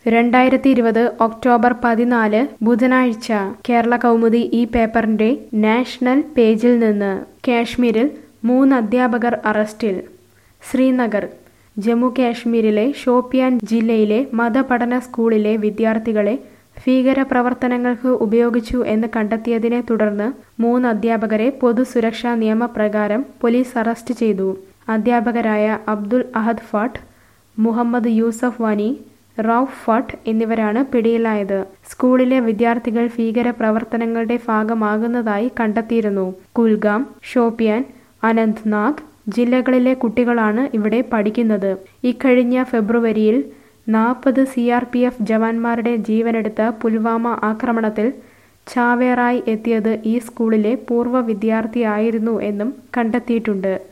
രണ്ടായിരത്തി ഇരുപത് ഒക്ടോബർ പതിനാല് ബുധനാഴ്ച കേരള കൗമുദി ഈ പേപ്പറിന്റെ നാഷണൽ പേജിൽ നിന്ന് കാശ്മീരിൽ മൂന്ന് അധ്യാപകർ അറസ്റ്റിൽ ശ്രീനഗർ ജമ്മു കാശ്മീരിലെ ഷോപ്പിയാൻ ജില്ലയിലെ മതപഠന സ്കൂളിലെ വിദ്യാർത്ഥികളെ ഭീകരപ്രവർത്തനങ്ങൾക്ക് ഉപയോഗിച്ചു എന്ന് കണ്ടെത്തിയതിനെ തുടർന്ന് മൂന്ന് അധ്യാപകരെ പൊതുസുരക്ഷാ നിയമപ്രകാരം പോലീസ് അറസ്റ്റ് ചെയ്തു അധ്യാപകരായ അബ്ദുൽ അഹദ് ഫട്ട് മുഹമ്മദ് യൂസഫ് വാനി റൌഫ് ഫട്ട് എന്നിവരാണ് പിടിയിലായത് സ്കൂളിലെ വിദ്യാർത്ഥികൾ ഭീകര പ്രവർത്തനങ്ങളുടെ ഭാഗമാകുന്നതായി കണ്ടെത്തിയിരുന്നു കുൽഗാം ഷോപ്പിയാൻ അനന്ത്നാഗ് ജില്ലകളിലെ കുട്ടികളാണ് ഇവിടെ പഠിക്കുന്നത് ഇക്കഴിഞ്ഞ ഫെബ്രുവരിയിൽ നാൽപ്പത് സി ആർ പി എഫ് ജവാന്മാരുടെ ജീവനെടുത്ത പുൽവാമ ആക്രമണത്തിൽ ചാവേറായി എത്തിയത് ഈ സ്കൂളിലെ പൂർവ്വ വിദ്യാർത്ഥിയായിരുന്നു എന്നും കണ്ടെത്തിയിട്ടുണ്ട്